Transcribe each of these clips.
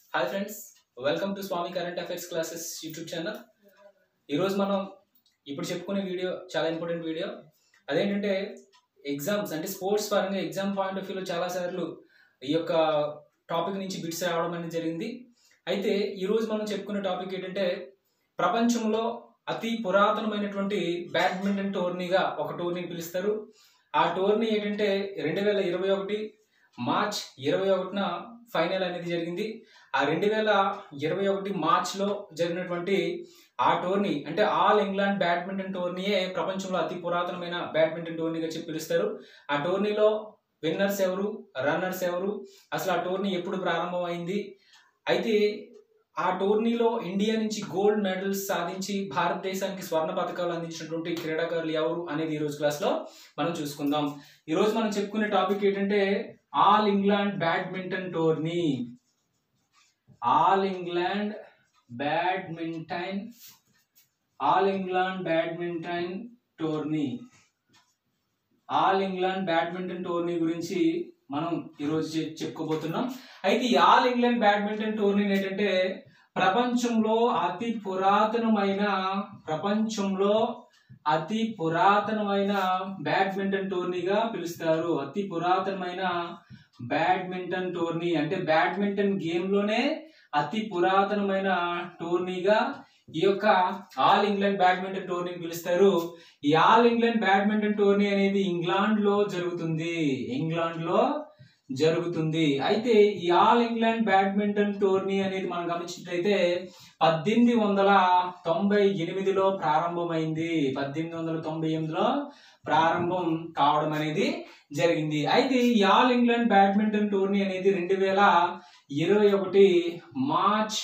hi friends welcome to Swami current affairs classes YouTube channel ఈరోజు మనం ఇప్పుడు చెప్పుకునే వీడియో చాలా ఇంపార్టెంట్ వీడియో అదేంటంటే ఎగ్జామ్స్ అంటే స్పోర్ట్స్ పరంగా ఎగ్జామ్ పాయింట్ ఆఫ్ వ్యూలో చాలాసార్లు ఈ యొక్క టాపిక్ నుంచి బిట్స్ రావడం అనేది జరిగింది అయితే ఈరోజు మనం చెప్పుకునే టాపిక్ ఏంటంటే ప్రపంచంలో అతి పురాతనమైనటువంటి బ్యాడ్మింటన్ టోర్నీగా ఒక టోర్నీని పిలుస్తారు ఆ టోర్నీ ఏంటంటే రెండు వేల ఇరవై ఒకటి మార్చ్ ఇరవై ఒకటిన ఫైనల్ అనేది జరిగింది ఆ రెండు వేల ఇరవై ఒకటి మార్చ్లో జరిగినటువంటి ఆ టోర్నీ అంటే ఆల్ ఇంగ్లాండ్ బ్యాడ్మింటన్ టోర్నీయే ప్రపంచంలో అతి పురాతనమైన బ్యాడ్మింటన్ టోర్నీగా చెప్పి పిలుస్తారు ఆ టోర్నీలో విన్నర్స్ ఎవరు రన్నర్స్ ఎవరు అసలు ఆ టోర్నీ ఎప్పుడు ప్రారంభమైంది అయితే ఆ టోర్నీలో ఇండియా నుంచి గోల్డ్ మెడల్స్ సాధించి భారతదేశానికి స్వర్ణ పథకాలు అందించినటువంటి క్రీడాకారులు ఎవరు అనేది ఈ రోజు క్లాస్లో మనం చూసుకుందాం ఈ రోజు మనం చెప్పుకునే టాపిక్ ఏంటంటే all England badminton tourney all England badminton all England badminton tourney all England badminton tourney గురించి మనం ఈరోజు చె- చెప్పుకోబోతున్నాం అయితే ఈ ఆల్ ఇంగ్లాండ్ బ్యాడ్మింటన్ టోర్నీ ఏంటంటే ప్రపంచంలో అతి పురాతనమైన ప్రపంచంలో అతి పురాతనమైన బ్యాడ్మింటన్ టోర్నీగా పిలుస్తారు అతి పురాతనమైన బ్యాడ్మింటన్ టోర్నీ అంటే బ్యాడ్మింటన్ గేమ్ లోనే అతి పురాతనమైన టోర్నీగా ఈ యొక్క ఆల్ ఇంగ్లాండ్ బ్యాడ్మింటన్ టోర్నీని పిలుస్తారు ఈ ఆల్ ఇంగ్లాండ్ బ్యాడ్మింటన్ టోర్నీ అనేది ఇంగ్లాండ్ లో జరుగుతుంది ఇంగ్లాండ్ లో జరుగుతుంది అయితే ఈ ఆల్ ఇంగ్లాండ్ బ్యాడ్మింటన్ టోర్నీ అనేది మనం గమనించినట్లయితే పద్దెనిమిది వందల తొంభై ఎనిమిదిలో ప్రారంభమైంది పద్దెనిమిది వందల తొంభై ఎనిమిదిలో ప్రారంభం కావడం అనేది జరిగింది అయితే ఈ ఆల్ ఇంగ్లాండ్ బ్యాడ్మింటన్ టోర్నీ అనేది రెండు వేల ఇరవై ఒకటి మార్చ్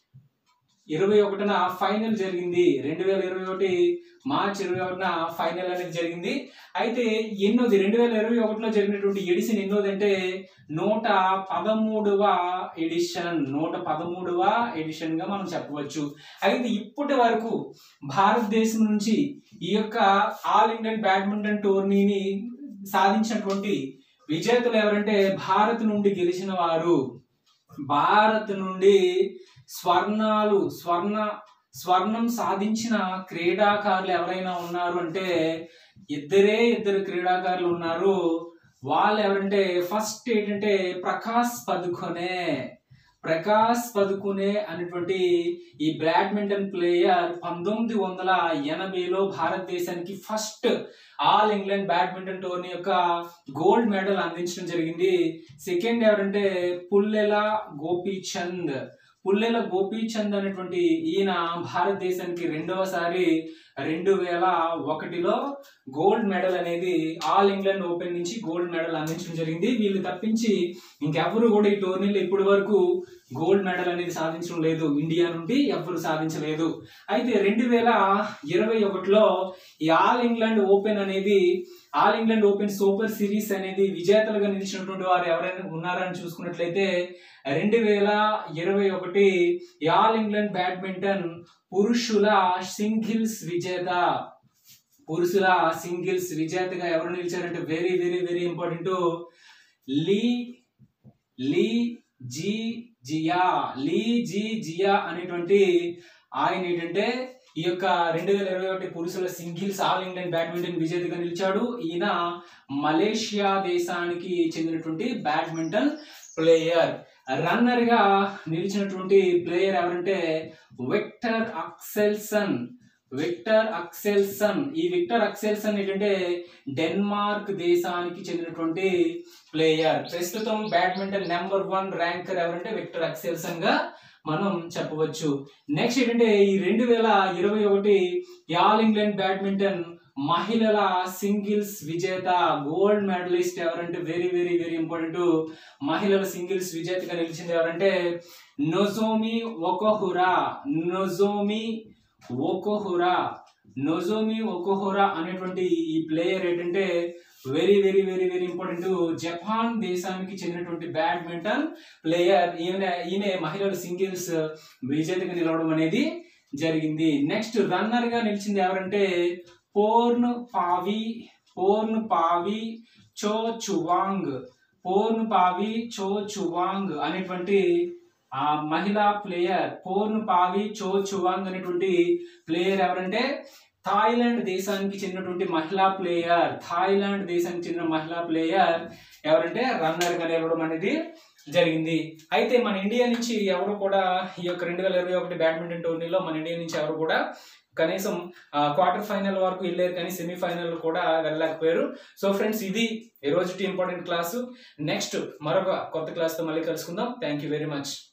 ఇరవై ఒకటిన ఫైనల్ జరిగింది రెండు వేల ఇరవై ఒకటి మార్చ్ ఇరవై ఒకటిన ఫైనల్ అనేది జరిగింది అయితే ఎన్నోది రెండు వేల ఇరవై ఒకటిలో జరిగినటువంటి ఎడిషన్ ఎన్నోది అంటే నూట పదమూడవ ఎడిషన్ నూట పదమూడవ ఎడిషన్ గా మనం చెప్పవచ్చు అయితే ఇప్పటి వరకు భారతదేశం నుంచి ఈ యొక్క ఆల్ ఇండియన్ బ్యాడ్మింటన్ టోర్నీని సాధించినటువంటి విజేతలు ఎవరంటే భారత్ నుండి గెలిచిన వారు భారత్ నుండి స్వర్ణాలు స్వర్ణ స్వర్ణం సాధించిన క్రీడాకారులు ఎవరైనా ఉన్నారు అంటే ఇద్దరే ఇద్దరు క్రీడాకారులు ఉన్నారు వాళ్ళు ఎవరంటే ఫస్ట్ ఏంటంటే ప్రకాష్ పదుకొనే ప్రకాష్ పదుకునే అనేటువంటి ఈ బ్యాడ్మింటన్ ప్లేయర్ పంతొమ్మిది వందల ఎనభైలో భారతదేశానికి first all England badminton tourney యొక్క గోల్డ్ మెడల్ అందించడం జరిగింది సెకండ్ ఎవరంటే పుల్లెల గోపీచంద్ పుల్లెల గోపీచంద్ అనేటువంటి ఈయన భారతదేశానికి రెండవసారి రెండు వేల ఒకటిలో గోల్డ్ మెడల్ అనేది ఆల్ ఇంగ్లాండ్ ఓపెన్ నుంచి గోల్డ్ మెడల్ అందించడం జరిగింది వీళ్ళు తప్పించి ఇంకెవరు కూడా ఈ టోర్నీలో ఇప్పటి వరకు గోల్డ్ మెడల్ అనేది సాధించడం లేదు ఇండియా నుండి ఎవరు సాధించలేదు అయితే రెండు వేల ఇరవై ఒకటిలో ఈ ఆల్ ఇంగ్లాండ్ ఓపెన్ అనేది all England open super series అనేది విజేతలుగా నిలిచినటువంటి వారు ఎవరైనా ఉన్నారని చూసుకున్నట్లయితే రెండు వేల ఇరవై ఒకటి ఈ ఆల్ ఇంగ్లాండ్ బ్యాడ్మింటన్ పురుషుల సింగిల్స్ విజేత పురుషుల సింగిల్స్ విజేతగా ఎవరు నిలిచారంటే very very very important Lee Lee Zii Jia Lee Zii Jia అనేటువంటి ఆయన ఏంటంటే ఈ యొక్క రెండు వేల ఇరవై ఒకటి పురుషుల సింగిల్స్ ఆల్ ఇంగ్లాండ్ బ్యాడ్మింటన్ విజేతగా నిలిచాడు ఈయన మలేషియా దేశానికి చెందినటువంటి బ్యాడ్మింటన్ ప్లేయర్ రన్నర్ గా నిలిచినటువంటి ప్లేయర్ ఎవరంటే విక్టర్ అక్సెల్సన్ విక్టర్ అక్సెల్సన్ ఈ విక్టర్ అక్సెల్సన్ ఏంటంటే డెన్మార్క్ దేశానికి చెందినటువంటి ప్లేయర్ ప్రస్తుతం బ్యాడ్మింటన్ నెంబర్ వన్ ర్యాంకర్ ఎవరంటే విక్టర్ అక్సెల్సన్ గా మనం చెప్పవచ్చు నెక్స్ట్ ఏంటంటే ఈ రెండు వేల ఇరవై ఒకటి ఆల్ ఇంగ్లాండ్ బ్యాడ్మింటన్ మహిళల సింగిల్స్ విజేత గోల్డ్ మెడలిస్ట్ ఎవరంటే వెరీ వెరీ వెరీ ఇంపార్టెంట్ మహిళల సింగిల్స్ విజేతగా నిలిచింది ఎవరంటే Nozomi Okuhara Nozomi Okuhara Nozomi Okuhara అనేటువంటి ఈ ప్లేయర్ ఏంటంటే very very very very important Japan దేశానికి చెందినటువంటి బ్యాడ్మింటన్ ప్లేయర్ ఈయన ఈయన మహిళల సింగిల్స్ విజేతగా నిలవడం అనేది జరిగింది నెక్స్ట్ రన్నర్ గా నిలిచింది ఎవరంటే పోర్న్ పావి పోర్న్ పావి చో చువాంగ్ పోర్న్ పావి చో చువాంగ్ అనేటువంటి ఆ మహిళా ప్లేయర్ పోర్న్ పావి చో చువాంగ్ అనేటువంటి ప్లేయర్ ఎవరంటే థాయిలాండ్ దేశానికి చెందినటువంటి మహిళా ప్లేయర్ థాయిలాండ్ దేశానికి చెందిన మహిళా ప్లేయర్ ఎవరంటే రన్నర్ గా నిలవడం అనేది జరిగింది అయితే మన ఇండియా నుంచి ఎవరు కూడా ఈ యొక్క రెండు వేల ఇరవై ఒకటి బ్యాడ్మింటన్ టోర్నీలో మన ఇండియా నుంచి ఎవరు కూడా కనీసం క్వార్టర్ ఫైనల్ వరకు వెళ్ళారు కానీ సెమీఫైనల్ కూడా వెళ్ళలేకపోయారు సో ఫ్రెండ్స్ ఇది ఈ రోజు ఇంపార్టెంట్ క్లాసు నెక్స్ట్ మరొక కొత్త క్లాస్తో మళ్ళీ కలుసుకుందాం థ్యాంక్ యూ వెరీ మచ్